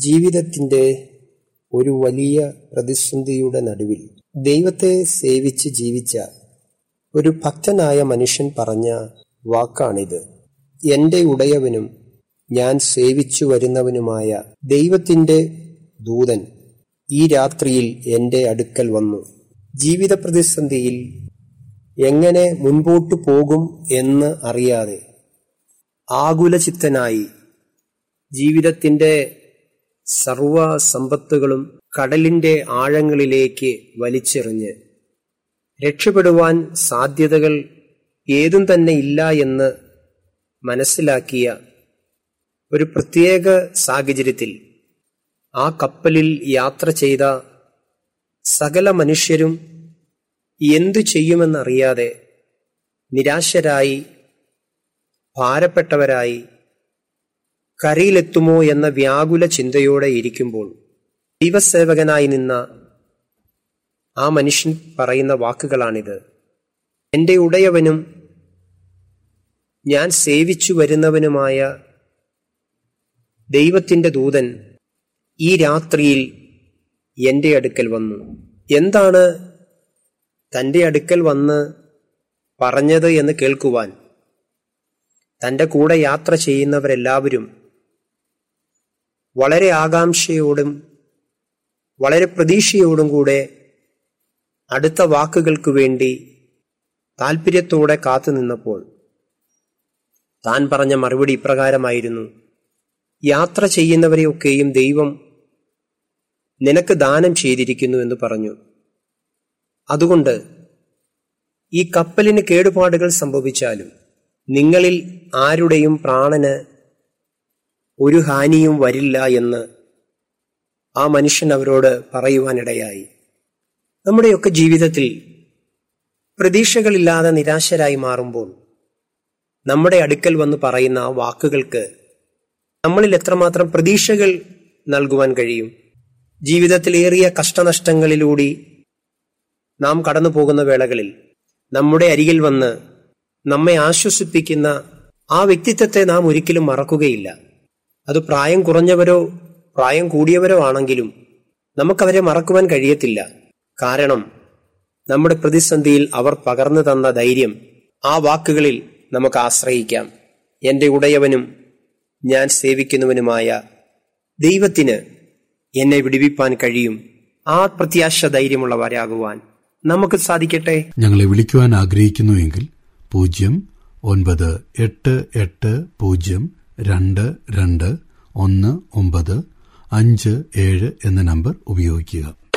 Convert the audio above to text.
ജീവിതത്തിന്റെ ഒരു വലിയ പ്രതിസന്ധിയുടെ നടുവിൽ ദൈവത്തെ സേവിച്ച് ജീവിച്ച ഒരു ഭക്തനായ മനുഷ്യൻ പറഞ്ഞ വാക്കാണിത് എന്റെ ഉടയവനും ഞാൻ സേവിച്ചു വരുന്നവനുമായ ദൈവത്തിന്റെ ദൂതൻ ഈ രാത്രിയിൽ എന്റെ അടുക്കൽ വന്നു ജീവിത പ്രതിസന്ധിയിൽ എങ്ങനെ മുൻപോട്ടു പോകും എന്ന് അറിയാതെ ആകുലചിത്തനായി ജീവിതത്തിന്റെ സർവ സമ്പത്തുകളും കടലിന്റെ ആഴങ്ങളിലേക്ക് വലിച്ചെറിഞ്ഞ് രക്ഷപ്പെടുവാൻ സാധ്യതകൾ ഏതും തന്നെ ഇല്ല എന്ന് മനസ്സിലാക്കിയ ഒരു പ്രത്യേക സാഹചര്യത്തിൽ ആ കപ്പലിൽ യാത്ര ചെയ്ത സകല മനുഷ്യരും എന്തു ചെയ്യുമെന്നറിയാതെ നിരാശരായി ഭാരപ്പെട്ടവരായി കരയിലെത്തുമോ എന്ന വ്യാകുല ചിന്തയോടെ ഇരിക്കുമ്പോൾ ദൈവസേവകനായി നിന്ന ആ മനുഷ്യൻ പറയുന്ന വാക്കുകളാണിത് എൻ്റെ ഉടയവനും ഞാൻ സേവിച്ചു വരുന്നവനുമായ ദൈവത്തിൻ്റെ ദൂതൻ ഈ രാത്രിയിൽ എൻ്റെ അടുക്കൽ വന്നു എന്താണ് തൻ്റെ അടുക്കൽ വന്ന് പറഞ്ഞത് എന്ന് കേൾക്കുവാൻ തൻ്റെ കൂടെ യാത്ര ചെയ്യുന്നവരെല്ലാവരും വളരെ ആകാംക്ഷയോടും വളരെ പ്രതീക്ഷയോടും കൂടെ അടുത്ത വാക്കുകൾക്ക് വേണ്ടി താല്പര്യത്തോടെ കാത്തു നിന്നപ്പോൾ താൻ പറഞ്ഞ മറുപടി ഇപ്രകാരമായിരുന്നു യാത്ര ചെയ്യുന്നവരെയൊക്കെയും ദൈവം നിനക്ക് ദാനം ചെയ്തിരിക്കുന്നു എന്ന് പറഞ്ഞു അതുകൊണ്ട് ഈ കപ്പലിന് കേടുപാടുകൾ സംഭവിച്ചാലും നിങ്ങളിൽ ആരുടെയും പ്രാണന് ഒരു ഹാനിയും വരില്ല എന്ന് ആ മനുഷ്യൻ അവരോട് പറയുവാനിടയായി നമ്മുടെയൊക്കെ ജീവിതത്തിൽ പ്രതീക്ഷകളില്ലാതെ നിരാശരായി മാറുമ്പോൾ നമ്മുടെ അടുക്കൽ വന്ന് പറയുന്ന ആ വാക്കുകൾക്ക് നമ്മളിൽ എത്രമാത്രം പ്രതീക്ഷകൾ നൽകുവാൻ കഴിയും ജീവിതത്തിലേറിയ കഷ്ടനഷ്ടങ്ങളിലൂടി നാം കടന്നു പോകുന്ന വേളകളിൽ നമ്മുടെ അരികിൽ വന്ന് നമ്മെ ആശ്വസിപ്പിക്കുന്ന ആ വ്യക്തിത്വത്തെ നാം ഒരിക്കലും മറക്കുകയില്ല അത് പ്രായം കുറഞ്ഞവരോ പ്രായം കൂടിയവരോ ആണെങ്കിലും നമുക്കവരെ മറക്കുവാൻ കഴിയത്തില്ല കാരണം നമ്മുടെ പ്രതിസന്ധിയിൽ അവർ പകർന്നു തന്ന ധൈര്യം ആ വാക്കുകളിൽ നമുക്ക് ആശ്രയിക്കാം എന്റെ ഉടയവനും ഞാൻ സേവിക്കുന്നവനുമായ ദൈവത്തിന് എന്നെ വിടിവിപ്പാൻ കഴിയും ആ പ്രത്യാശ ധൈര്യമുള്ളവരാകുവാൻ നമുക്ക് സാധിക്കട്ടെ ഞങ്ങളെ വിളിക്കുവാൻ ആഗ്രഹിക്കുന്നുവെങ്കിൽ പൂജ്യം ഒൻപത് എട്ട് എട്ട് പൂജ്യം രണ്ട് രണ്ട് ഒന്ന് ഒമ്പത് അഞ്ച് ഏഴ് എന്ന നമ്പർ ഉപയോഗിക്കുക